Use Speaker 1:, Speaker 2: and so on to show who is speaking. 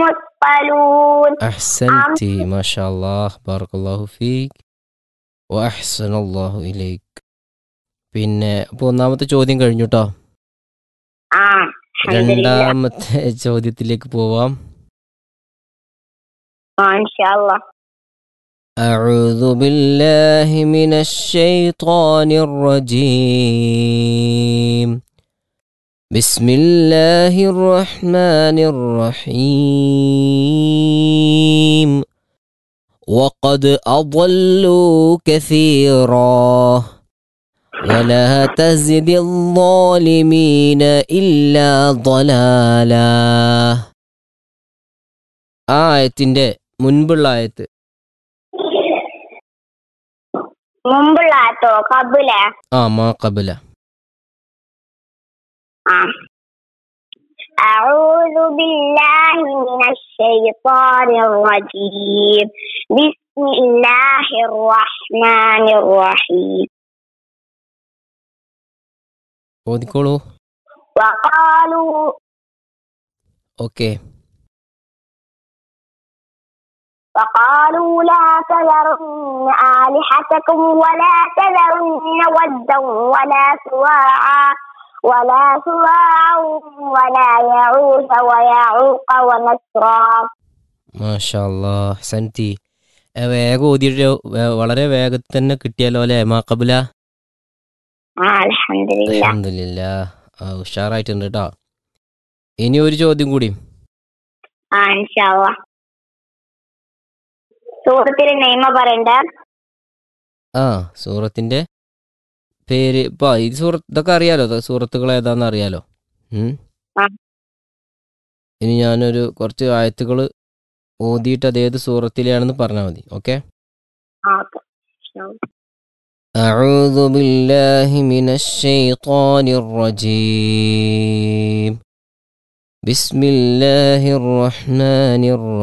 Speaker 1: المثقلون
Speaker 2: أحسنت ما شاء الله بارك الله فيك وأحسن الله إليك പിന്നെ അപ്പോൾ ഒന്നാമത്തെ ചോദ്യം കഴിഞ്ഞു കേട്ടോ
Speaker 1: ആ അൽഹംദുലില്ലാ
Speaker 2: രണ്ടാമത്തെ ചോദ്യത്തിലേക്ക് പോവാം
Speaker 1: ആ ഇൻഷാ അല്ലാഹ്
Speaker 2: أعوذ بالله من الشيطان الرجيم بسم الله الرحمن الرحيم وقد أضلوا كثيرا ولا تزد الظالمين إلا ضلالا ആയത്തിന്റെ മുൻപുള്ള ആയത്ത്
Speaker 1: മുമ്പുള്ള ആത്തോ കബുല
Speaker 2: ആ മാ കബല
Speaker 1: ആ أعوذ بالله من الشيطان الرجيم بسم الله الرحمن الرحيم
Speaker 2: ഓതിക്കോളൂ
Speaker 1: وقالوا
Speaker 2: ഓക്കെ
Speaker 1: وقالوا لا تذرن آلهتكم ولا تذرن ودا ولا سواعا ولا سواعا ولا يعوث ويعوق ونسرا
Speaker 2: മാഷാല്ലാ സൻതി ഏ, വേഗം ഓതിയിട്ട് വേ- വളരെ വേഗത്തിൽ തന്നെ കിട്ടിയാലോ അല്ലേ മാ കബല
Speaker 1: آه الحمد لله
Speaker 2: അലഹമില്ല ഉഷാറായിട്ടുണ്ട് കേട്ടോ ഇനി ഒരു ചോദ്യം കൂടി
Speaker 1: آه إن شاء الله സൂറത്തിലെ നെയ്മ പറയണ്ട
Speaker 2: ആ സൂറത്തിന്റെ പേര് ഇപ്പൊ ഈ സൂറത്ത് ഇതൊക്കെ അറിയാലോ ഇത് സൂറത്തുകൾ ഏതാന്ന് അറിയാലോ ഉം.
Speaker 1: ആ.
Speaker 2: ഇനി ഞാനൊരു കുറച്ച് ആയത്തുകൾ ഓതിയിട്ട് അത് ഏത് സൂറത്തിലാണെന്ന് പറഞ്ഞാൽ മതി ഓക്കെ
Speaker 1: ആ ഓക്കെ
Speaker 2: أعوذ بالله من الشيطان الرجيم بسم الله الرحمن الرحيم